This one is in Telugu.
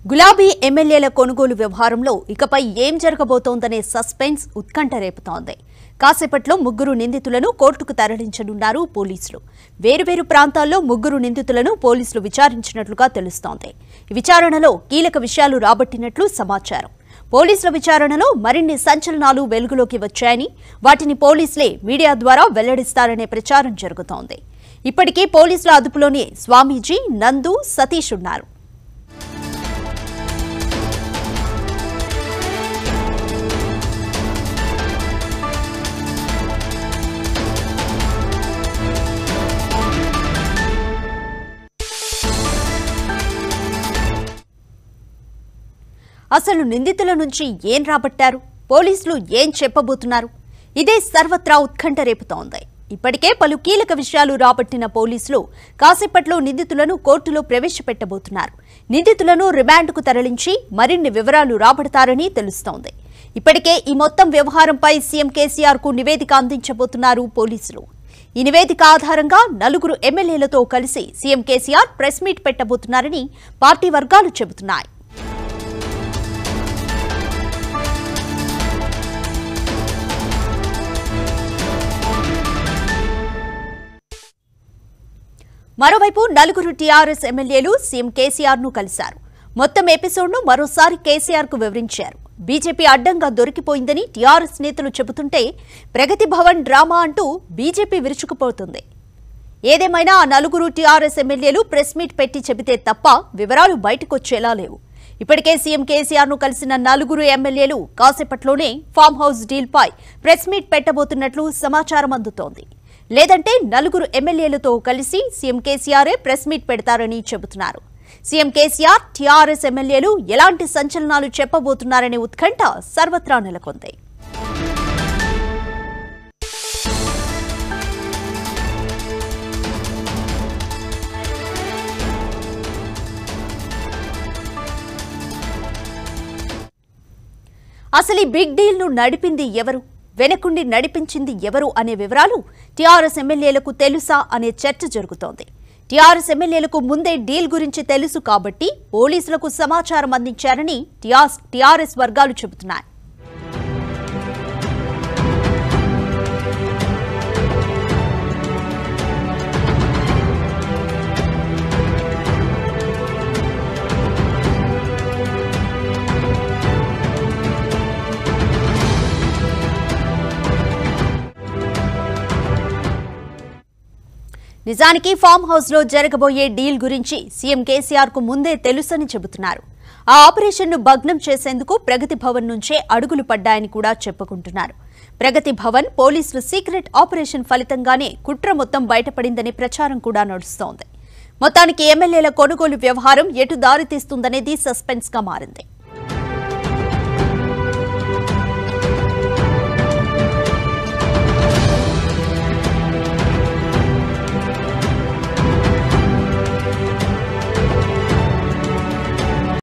గులాబీ ఎమ్మెల్యేల కొనుగోలు వ్యవహారంలో ఇకపై ఏం జరగబోతోందనే సస్పెన్స్ ఉత్కంఠ రేపుతోంది కాసేపట్లో ముగ్గురు నిందితులను కోర్టుకు తరలించనున్నారు పోలీసులు వేరువేరు ప్రాంతాల్లో ముగ్గురు నిందితులను పోలీసులు విచారించినట్లుగా తెలుస్తోంది ఈ విచారణలో కీలక విషయాలు రాబట్టినట్లు సమాచారం పోలీసుల విచారణలో మరిన్ని సంచలనాలు వెలుగులోకి వచ్చాయని వాటిని పోలీసులే మీడియా ద్వారా వెల్లడిస్తారనే ప్రచారం జరుగుతోంది ఇప్పటికీ పోలీసుల అదుపులోనే స్వామీజీ నందు సతీష్ ఉన్నారు అసలు నిందితుల నుంచి ఏం రాబట్టారు పోలీసులు ఏం చెప్పబోతున్నారు ఇదే సర్వత్రా ఉత్కంఠ రేపుతోంది ఇప్పటికే పలు కీలక విషయాలు రాబట్టిన పోలీసులు కాసేపట్లో నిందితులను కోర్టులో ప్రవేశపెట్టబోతున్నారు నిందితులను రిమాండ్కు తరలించి మరిన్ని వివరాలు రాబడతారని తెలుస్తోంది ఇప్పటికే ఈ మొత్తం వ్యవహారంపై సీఎం కేసీఆర్ కు నివేదిక అందించబోతున్నారు పోలీసులు ఈ నివేదిక ఆధారంగా నలుగురు ఎమ్మెల్యేలతో కలిసి సీఎం కేసీఆర్ ప్రెస్ మీట్ పెట్టబోతున్నారని పార్టీ వర్గాలు చెబుతున్నాయి మరోవైపు నలుగురు టీఆర్ఎస్ ఎమ్మెల్యేలు సీఎం కేసీఆర్ ను కలిశారు మొత్తం ఎపిసోడ్ను మరోసారి కేసీఆర్ కు వివరించారు బీజేపీ అడ్డంగా దొరికిపోయిందని టీఆర్ఎస్ నేతలు చెబుతుంటే ప్రగతి భవన్ డ్రామా అంటూ బీజేపీ విరుచుకుపోతుంది ఏదేమైనా ఆ నలుగురు టీఆర్ఎస్ ఎమ్మెల్యేలు ప్రెస్ మీట్ పెట్టి చెబితే తప్ప వివరాలు బయటకొచ్చేలా లేవు ఇప్పటికే సీఎం కేసీఆర్ ను కలిసిన నలుగురు ఎమ్మెల్యేలు కాసేపట్లోనే ఫామ్ హౌస్ డీల్పై ప్రెస్ మీట్ పెట్టబోతున్నట్లు సమాచారం అందుతోంది లేదంటే నలుగురు ఎమ్మెల్యేలతో కలిసి సీఎం కేసీఆరే ప్రెస్ మీట్ పెడతారని చెబుతున్నారు సీఎం కేసీఆర్ టీఆర్ఎస్ ఎమ్మెల్యేలు ఎలాంటి సంచలనాలు చెప్పబోతున్నారనే ఉత్కంఠ సర్వత్రా నెలకొంది అసలు ఈ బిగ్ డీల్ ను నడిపింది ఎవరు వెనకుండి నడిపించింది ఎవరు అనే వివరాలు టీఆర్ఎస్ ఎమ్మెల్యేలకు తెలుసా అనే చర్చ జరుగుతోంది టీఆర్ఎస్ ఎమ్మెల్యేలకు ముందే డీల్ గురించి తెలుసు కాబట్టి పోలీసులకు సమాచారం అందించారని టీఆర్ఎస్ వర్గాలు చెబుతున్నాయి నిజానికి ఫామ్ హౌస్ లో జరగబోయే డీల్ గురించి సీఎం కేసీఆర్ కు ముందే తెలుసని చెబుతున్నారు ఆ ఆపరేషన్ను భగ్నం చేసేందుకు ప్రగతి భవన్ నుంచే అడుగులు పడ్డాయని కూడా చెప్పుకుంటున్నారు ప్రగతి భవన్ పోలీసులు సీక్రెట్ ఆపరేషన్ ఫలితంగానే కుట్ర మొత్తం బయటపడిందనే ప్రచారం కూడా నడుస్తోంది మొత్తానికి ఎమ్మెల్యేల కొనుగోలు వ్యవహారం ఎటు దారితీస్తుందనేది సస్పెన్స్ గా మారింది